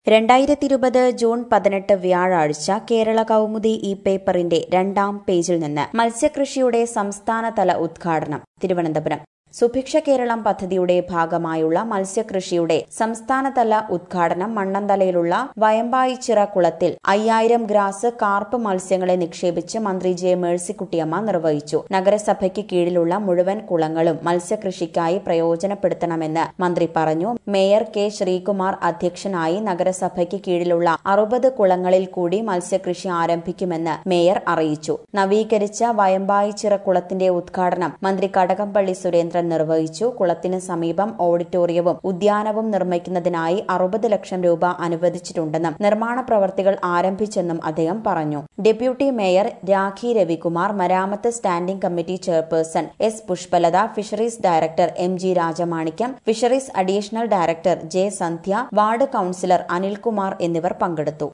രണ്ടായിരത്തി ഇരുപത് ജൂൺ പതിനെട്ട് വ്യാഴാഴ്ച കേരള കൗമുദി ഈ പേപ്പറിന്റെ രണ്ടാം പേജിൽ നിന്ന് മത്സ്യകൃഷിയുടെ സംസ്ഥാനതല ഉദ്ഘാടനം തിരുവനന്തപുരം സുഭിക്ഷ കേരളം പദ്ധതിയുടെ ഭാഗമായുള്ള മത്സ്യകൃഷിയുടെ സംസ്ഥാനതല ഉദ്ഘാടനം മണ്ണന്തലയിലുള്ള വയമ്പായിച്ചിറ കുളത്തിൽ അയ്യായിരം ഗ്രാസ് കാർപ്പ് മത്സ്യങ്ങളെ നിക്ഷേപിച്ച് മന്ത്രി ജെ മേഴ്സിക്കുട്ടിയമ്മ നിർവഹിച്ചു നഗരസഭയ്ക്ക് കീഴിലുള്ള മുഴുവൻ കുളങ്ങളും മത്സ്യകൃഷിക്കായി പ്രയോജനപ്പെടുത്തണമെന്ന് മന്ത്രി പറഞ്ഞു മേയർ കെ ശ്രീകുമാർ അധ്യക്ഷനായി നഗരസഭയ്ക്ക് കീഴിലുള്ള അറുപത് കുളങ്ങളിൽ കൂടി മത്സ്യകൃഷി ആരംഭിക്കുമെന്ന് മേയർ അറിയിച്ചു നവീകരിച്ച വയമ്പായിച്ചിറ കുളത്തിന്റെ ഉദ്ഘാടനം മന്ത്രി കടകംപള്ളി സുരേന്ദ്രൻ നിർവഹിച്ചു കുളത്തിന് സമീപം ഓഡിറ്റോറിയവും ഉദ്യാനവും നിർമ്മിക്കുന്നതിനായി അറുപത് ലക്ഷം രൂപ അനുവദിച്ചിട്ടുണ്ടെന്നും നിർമ്മാണ പ്രവർത്തികൾ ആരംഭിച്ചെന്നും അദ്ദേഹം പറഞ്ഞു ഡെപ്യൂട്ടി മേയർ രാഖി രവികുമാർ മരാമത്ത് standing committee chairperson S Pushpalatha fisheries director M G Rajamanickam fisheries additional director J Sandhya ward councillor Anilkumar എന്നിവർ പങ്കെടുത്തു